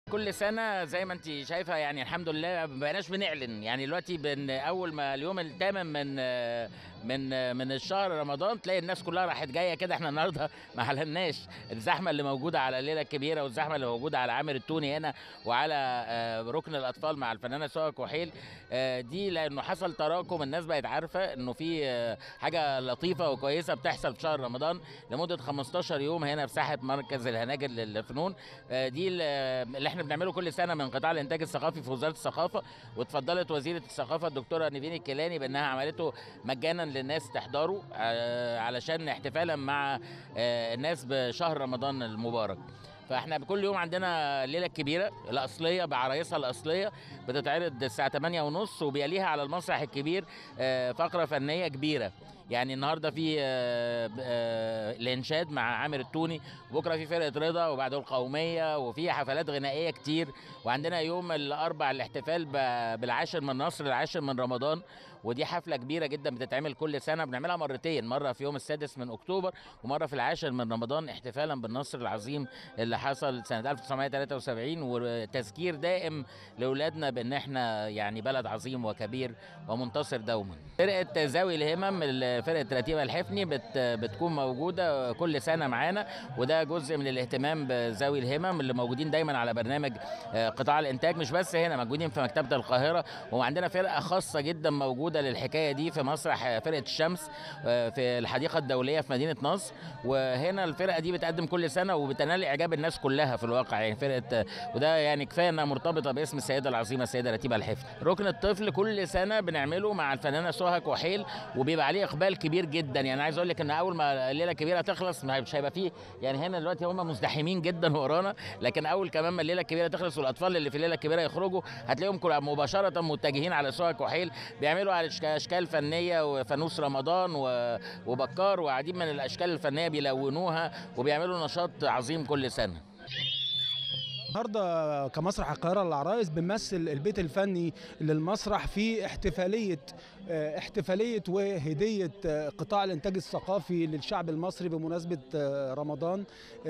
كل سنة زي ما انت شايفة يعني الحمد لله ما بقيناش بنعلن يعني دلوقتي بن أول ما اليوم الثامن من من من الشهر رمضان تلاقي الناس كلها راحت جاية كده احنا النهاردة ما حللناش الزحمة اللي موجودة على الليلة الكبيرة والزحمة اللي موجودة على عامر التوني هنا وعلى آه، ركن الأطفال مع الفنانة سوى كحيل آه، دي لأنه حصل تراكم الناس بقت عارفة إنه في آه، حاجة لطيفة وكويسة بتحصل في شهر رمضان لمدة 15 يوم هنا في ساحة مركز الهناجر للفنون آه، دي ال- اللي احنا بنعمله كل سنه من قطاع الانتاج الثقافي في وزاره الثقافه واتفضلت وزيره الثقافه الدكتوره نيفين الكيلاني بانها عملته مجانا للناس تحضره آه، علشان احتفالا مع آه، الناس بشهر رمضان المبارك فاحنا كل يوم عندنا الليله الكبيره الاصليه بعرايسها الاصليه بتتعرض الساعه 8 ونص وبيليها على المسرح الكبير آه، فقره فنيه كبيره يعني النهارده في آه، آه، الانشاد مع عامر التوني بكره في فرقه رضا وبعده القوميه وفي حفلات غنائيه كتير وعندنا يوم الاربع الاحتفال ب- بالعاشر من نصر العاشر من رمضان ودي حفله كبيره جدا بتتعمل كل سنه بنعملها مرتين مره في يوم السادس من اكتوبر ومره في العاشر من رمضان احتفالا بالنصر العظيم اللي حصل سنه 1973 وتذكير دائم لاولادنا بان احنا يعني بلد عظيم وكبير ومنتصر دوما فرقه ذوي الهمم ال- فرقه رتيبه الحفني بت بتكون موجوده كل سنه معانا وده جزء من الاهتمام بذوي الهمم اللي موجودين دايما على برنامج آه، قطاع الانتاج مش بس هنا موجودين في مكتبه القاهره وعندنا فرقه خاصه جدا موجوده للحكايه دي في مسرح آه، فرقه الشمس آه، في الحديقه الدوليه في مدينه نصر وهنا الفرقه دي بتقدم كل سنه وبتنال اعجاب الناس كلها في الواقع يعني فرقه آه، وده يعني كفايه انها مرتبطه باسم السيده العظيمه السيده رتيبه الحفني ركن الطفل كل سنه بنعمله مع الفنانه سهى كحيل وبيبقى عليه اقبال كبير جدا يعني عايز اقول لك ان اول ما الليله الكبيره تخلص ما- مش هيبقى فيه يعني هنا دلوقتي هم مزدحمين جدا ورانا لكن اول كمان ما الليله الكبيره تخلص والاطفال اللي في الليله الكبيره يخرجوا هتلاقيهم كل- مباشره متجهين على سهى كحيل بيعملوا على أشك- اشكال فنيه وفانوس رمضان و- وبكار وعديد من الاشكال الفنيه بيلونوها وبيعملوا نشاط عظيم كل سنه النهارده كمسرح القاهره للعرايس بنمثل البيت الفني للمسرح في احتفاليه آه، احتفاليه وهديه آه، قطاع الانتاج الثقافي للشعب المصري بمناسبه آه، رمضان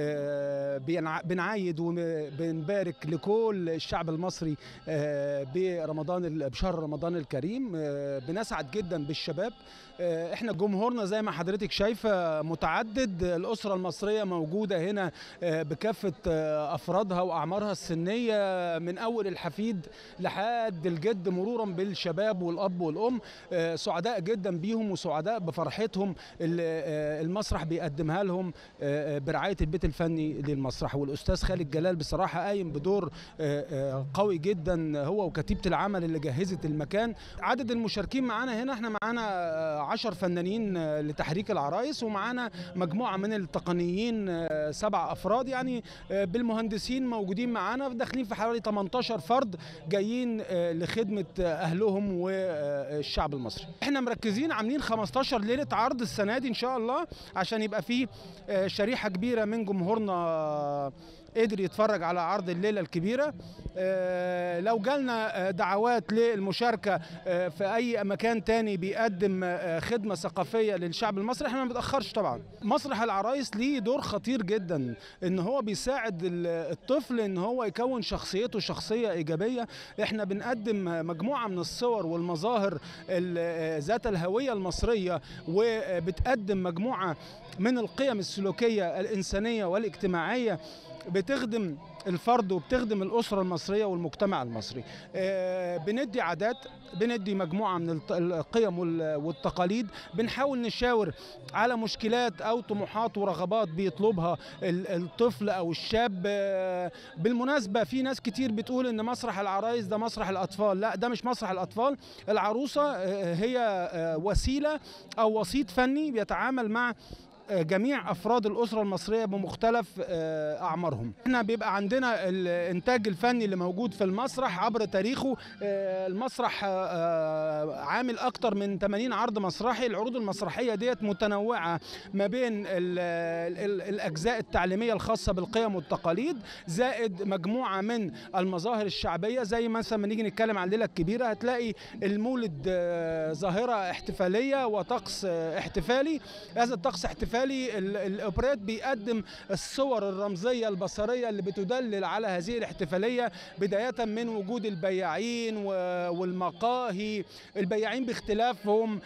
آه، بنع- بنعايد وبنبارك لكل الشعب المصري آه، برمضان ال- بشهر رمضان الكريم آه، بنسعد جدا بالشباب آه، احنا جمهورنا زي ما حضرتك شايفه متعدد الاسره المصريه موجوده هنا آه، بكافه آه، افرادها واعمارها السنيه من اول الحفيد لحد الجد مرورا بالشباب والاب والام آه، سعداء جدا بيهم وسعداء بفرحتهم اللي آه، المسرح بيقدمها لهم آه، آه، برعايه البيت الفني للمسرح والاستاذ خالد جلال بصراحه قايم بدور آه، آه، قوي جدا هو وكتيبه العمل اللي جهزت المكان عدد المشاركين معانا هنا احنا معانا آه، عشر فنانين آه، لتحريك العرايس ومعانا مجموعه من التقنيين آه، سبع افراد يعني آه، بالمهندسين موجودين معانا داخلين في حوالي 18 فرد جايين آه، لخدمه آه، اهلهم والشعب المصري احنا مركزين عاملين 15 ليله عرض السنه دي ان شاء الله عشان يبقى فيه آه، شريحه كبيره من جمهورنا آه، قدر يتفرج على عرض الليله الكبيره آه، لو جالنا آه، دعوات للمشاركه آه، في اي مكان تاني بيقدم آه، خدمه ثقافيه للشعب المصري احنا ما بنتاخرش طبعا مسرح العرايس ليه دور خطير جدا ان هو بيساعد ال- الطفل ان هو يكون شخصيته شخصيه ايجابيه احنا بنقدم مجموعه من الصور والمظاهر ال- ذات الهويه المصريه وبتقدم مجموعه من القيم السلوكيه الانسانيه والاجتماعيه بتخدم الفرد وبتخدم الأسرة المصرية والمجتمع المصري آه، بندي عادات بندي مجموعة من الت- القيم وال- والتقاليد بنحاول نشاور على مشكلات أو طموحات ورغبات بيطلبها ال- الطفل أو الشاب آه، بالمناسبة في ناس كتير بتقول إن مسرح العرايس ده مسرح الأطفال لا ده مش مسرح الأطفال العروسة آه، هي آه، وسيلة أو وسيط فني بيتعامل مع جميع افراد الاسره المصريه بمختلف آه، اعمارهم احنا بيبقى عندنا الانتاج الفني اللي موجود في المسرح عبر تاريخه آه، المسرح آه، آه، عامل اكتر من 80 عرض مسرحي العروض المسرحيه ديت متنوعه ما بين ال ال الاجزاء التعليميه الخاصه بالقيم والتقاليد زائد مجموعه من المظاهر الشعبيه زي مثلا ما نيجي نتكلم عن الليله الكبيره هتلاقي المولد آه، ظاهره احتفاليه وطقس آه، احتفالي هذا الطقس احتفالي الاحتفالي ال- الاوبريت بيقدم الصور الرمزيه البصريه اللي بتدلل على هذه الاحتفاليه بدايه من وجود البياعين و- والمقاهي البياعين باختلافهم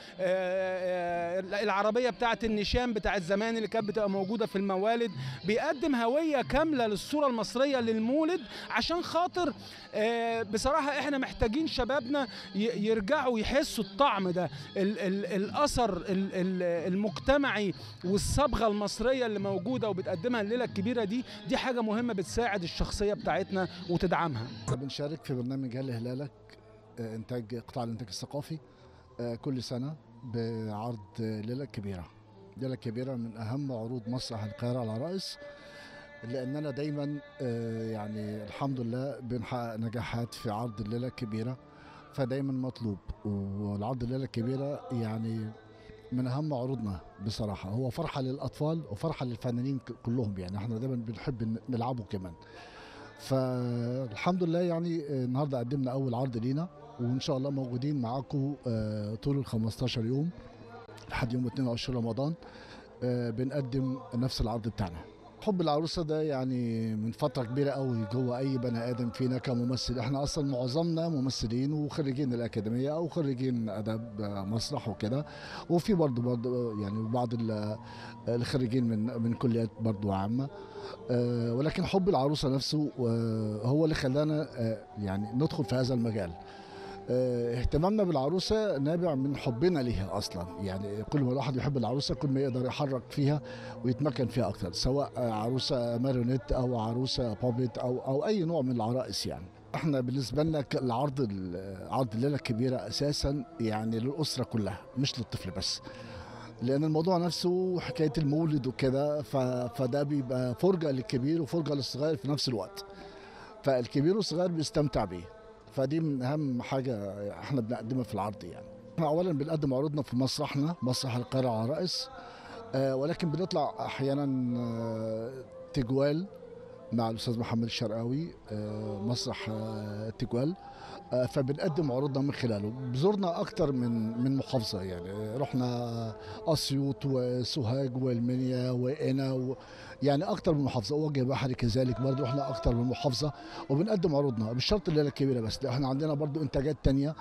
آه، آه، العربيه بتاعه النشام بتاعه زمان اللي كانت بتبقى موجوده في الموالد بيقدم هويه كامله للصوره المصريه للمولد عشان خاطر آه، بصراحه احنا محتاجين شبابنا ي- يرجعوا يحسوا الطعم ده ال ال الاثر ال ال المجتمعي والصبغه المصريه اللي موجوده وبتقدمها الليله الكبيره دي دي حاجه مهمه بتساعد الشخصيه بتاعتنا وتدعمها بنشارك في برنامج هل هلالك آه، انتاج قطاع الانتاج الثقافي آه، كل سنه بعرض آه، ليله كبيره ليله كبيره من اهم عروض مسرح القاهره العرائس لاننا دايما آه، يعني الحمد لله بنحقق نجاحات في عرض الليله الكبيره فدايما مطلوب والعرض الليله الكبيره يعني من اهم عروضنا بصراحه هو فرحه للاطفال وفرحه للفنانين ك- كلهم يعني احنا دايما بنحب ن- نلعبه كمان فالحمد لله يعني آه، النهارده قدمنا اول عرض لينا وان شاء الله موجودين معاكم آه، طول ال 15 يوم لحد يوم 22 رمضان آه، بنقدم نفس العرض بتاعنا حب العروسه ده يعني من فتره كبيره قوي جوه اي بني ادم فينا كممثل احنا اصلا معظمنا ممثلين وخريجين الاكاديميه او خريجين اداب آه، مسرح وكده وفي برضه برضه يعني بعض ال- الخريجين من من كليات برضه عامه آه، ولكن حب العروسه نفسه آه، هو اللي خلانا آه، يعني ندخل في هذا المجال آه، اهتمامنا بالعروسه نابع من حبنا ليها اصلا يعني كل ما الواحد يحب العروسه كل ما يقدر يحرك فيها ويتمكن فيها اكتر سواء آه، عروسه ماريونيت او عروسه بوبيت او او اي نوع من العرائس يعني احنا بالنسبه لنا ك- العرض ال- عرض الليله الكبيره اساسا يعني للاسره كلها مش للطفل بس لان الموضوع نفسه حكايه المولد وكده ف... فده بيبقى فرجه للكبير وفرجه للصغير في نفس الوقت فالكبير والصغير بيستمتع بيه فدي من اهم حاجه احنا بنقدمها في العرض يعني احنا اولا بنقدم عروضنا في مسرحنا مسرح القاهره عرائس آه ولكن بنطلع احيانا آه تجوال مع الاستاذ محمد الشرقاوي آه مسرح آه تجوال آه، فبنقدم عروضنا من خلاله زرنا اكتر من من محافظه يعني رحنا اسيوط وسوهاج والمنيا وقنا و يعني اكتر من محافظه وجه بحري كذلك برضه رحنا اكتر من محافظه وبنقدم عروضنا مش شرط الليله الكبيره بس لا احنا عندنا برضه انتاجات تانية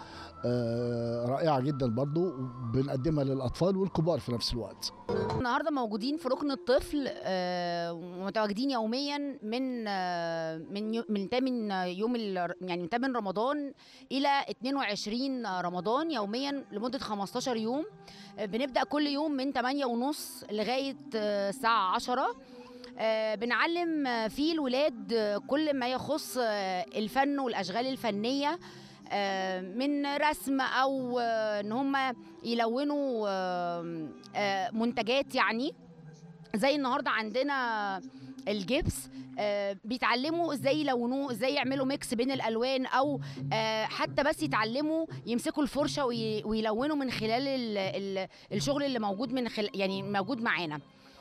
آه، رائعه جدا برضه بنقدمها للاطفال والكبار في نفس الوقت النهارده موجودين في ركن الطفل آه، ومتواجدين يوميا من آه، من يو- من تامن يوم ال- يعني من تامن رمضان الى 22 رمضان يوميا لمده 15 يوم آه، بنبدا كل يوم من 8 ونص لغايه آه، الساعه 10 آه، بنعلم آه، فيه الولاد آه، كل ما يخص آه، الفن والاشغال الفنيه آه، من رسم او آه، ان هم يلونوا آه، آه، منتجات يعني زي النهارده عندنا الجبس آه، بيتعلموا ازاي يلونوه ازاي يعملوا ميكس بين الالوان او آه، حتى بس يتعلموا يمسكوا الفرشه وي- ويلونوا من خلال ال ال الشغل اللي موجود من خل يعني موجود معانا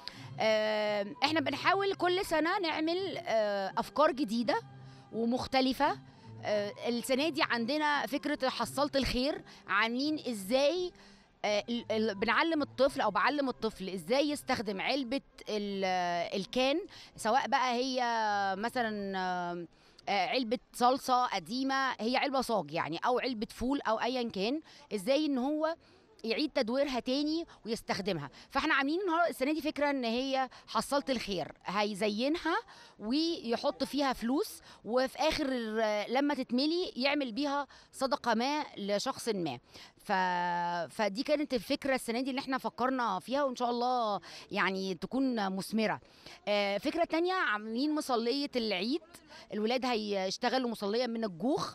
آه، احنا بنحاول كل سنه نعمل آه، افكار جديده ومختلفه آه، السنه دي عندنا فكره حصلت الخير عاملين ازاي آه، ال- ال- بنعلم الطفل او بعلم الطفل ازاي يستخدم علبه ال- آه، الكان سواء بقى هي مثلا آه، آه، علبه صلصه قديمه هي علبه صاج يعني او علبه فول او ايا كان ازاي ان هو يعيد تدويرها تاني ويستخدمها فاحنا عاملين النهارده السنه دي فكره ان هي حصلت الخير هيزينها ويحط فيها فلوس وفي اخر ال- لما تتملي يعمل بيها صدقه ما لشخص ما ف... فدي كانت الفكره السنه دي اللي احنا فكرنا فيها وان شاء الله يعني تكون مثمره آه، فكره تانية عاملين مصليه العيد الولاد هيشتغلوا مصليه من الجوخ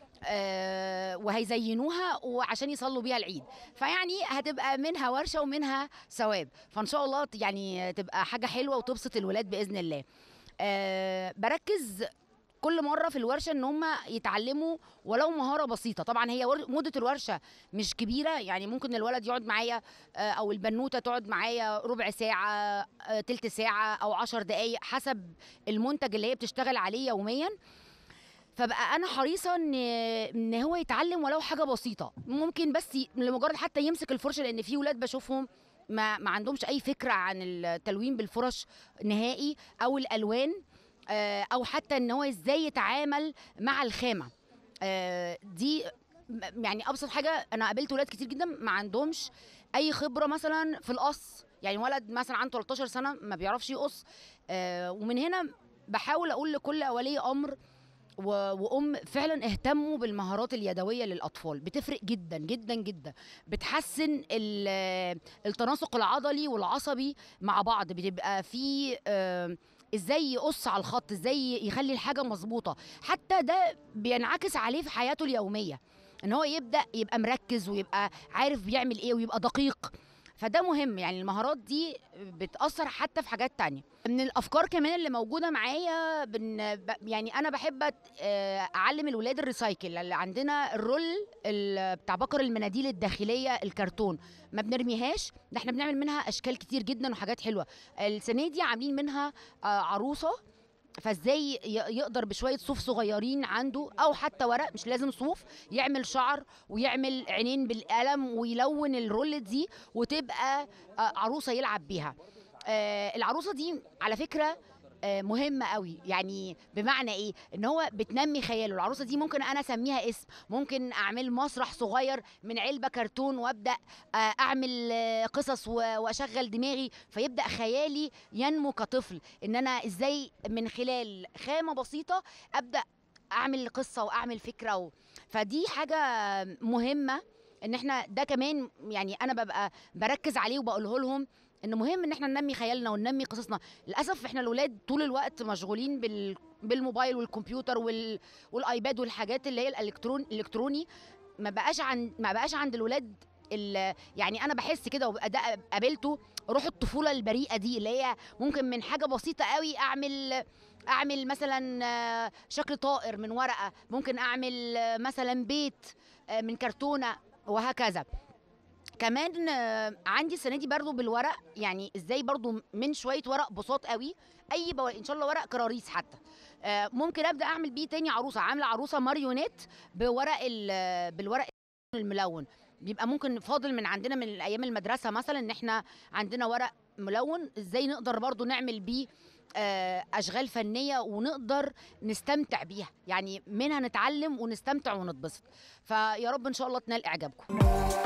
آه، وهيزينوها وعشان يصلوا بيها العيد فيعني هتبقى منها ورشه ومنها ثواب فان شاء الله ت- يعني تبقى حاجه حلوه وتبسط الولاد باذن الله آه، بركز كل مره في الورشه ان هم يتعلموا ولو مهاره بسيطه طبعا هي ور- مده الورشه مش كبيره يعني ممكن الولد يقعد معايا آه، او البنوته تقعد معايا ربع ساعه آه، تلت ساعه او عشر دقائق حسب المنتج اللي هي بتشتغل عليه يوميا فبقى انا حريصه ان ان هو يتعلم ولو حاجه بسيطه ممكن بس ي- لمجرد حتى يمسك الفرشه لان في ولاد بشوفهم ما, ما عندهمش اي فكره عن التلوين بالفرش نهائي او الالوان آه، او حتى ان هو ازاي يتعامل مع الخامه آه، دي م- يعني ابسط حاجه انا قابلت ولاد كتير جدا ما عندهمش اي خبره مثلا في القص يعني ولد مثلا عنده 13 سنه ما بيعرفش يقص آه، ومن هنا بحاول اقول لكل ولي امر و- وام فعلا اهتموا بالمهارات اليدويه للاطفال بتفرق جدا جدا جدا بتحسن ال- التناسق العضلي والعصبي مع بعض بتبقى في آه، ازاي يقص على الخط ازاي يخلي الحاجه مظبوطه حتى ده بينعكس عليه في حياته اليوميه ان هو يبدا يبقى مركز ويبقى عارف بيعمل ايه ويبقى دقيق فده مهم يعني المهارات دي بتأثر حتى في حاجات تانية من الأفكار كمان اللي موجودة معايا بن ب- يعني أنا بحب أت- آه، أعلم الولاد الريسايكل اللي عندنا الرول ال- بتاع بكر المناديل الداخلية الكرتون ما بنرميهاش ده احنا بنعمل منها أشكال كتير جدا وحاجات حلوة السنة دي عاملين منها آه، عروسة فازاي ي- يقدر بشويه صوف صغيرين عنده او حتى ورق مش لازم صوف يعمل شعر ويعمل عينين بالقلم ويلون الرول دي وتبقى آه، عروسه يلعب بيها آه، العروسه دي على فكره آه، مهمة قوي يعني بمعنى ايه ان هو بتنمي خياله العروسة دي ممكن انا اسميها اسم ممكن اعمل مسرح صغير من علبة كرتون وابدأ آه، اعمل آه، قصص و- واشغل دماغي فيبدأ خيالي ينمو كطفل ان انا ازاي من خلال خامة بسيطة ابدأ اعمل قصة واعمل فكرة و... فدي حاجة مهمة ان احنا ده كمان يعني انا ببقى بركز عليه وبقوله لهم ان مهم ان احنا ننمي خيالنا وننمي قصصنا للاسف احنا الاولاد طول الوقت مشغولين بال بالموبايل والكمبيوتر وال... والايباد والحاجات اللي هي الالكترون الالكتروني ما بقاش عن ما بقاش عند الولاد ال... يعني انا بحس كده وبقى ده قابلته روح الطفوله البريئه دي اللي هي ممكن من حاجه بسيطه قوي اعمل اعمل مثلا آه، شكل طائر من ورقه ممكن اعمل آه، مثلا بيت آه، من كرتونه وهكذا كمان آه، عندي السنه دي برضو بالورق يعني ازاي برضو من شويه ورق بساط قوي اي بو... ان شاء الله ورق كراريس حتى آه، ممكن ابدا اعمل بيه تاني عروسه عامله عروسه ماريونيت بورق ال... بالورق الملون بيبقى ممكن فاضل من عندنا من ايام المدرسه مثلا ان احنا عندنا ورق ملون ازاي نقدر برضو نعمل بيه آه، اشغال فنيه ونقدر نستمتع بيها يعني منها نتعلم ونستمتع ونتبسط فيا رب ان شاء الله تنال اعجابكم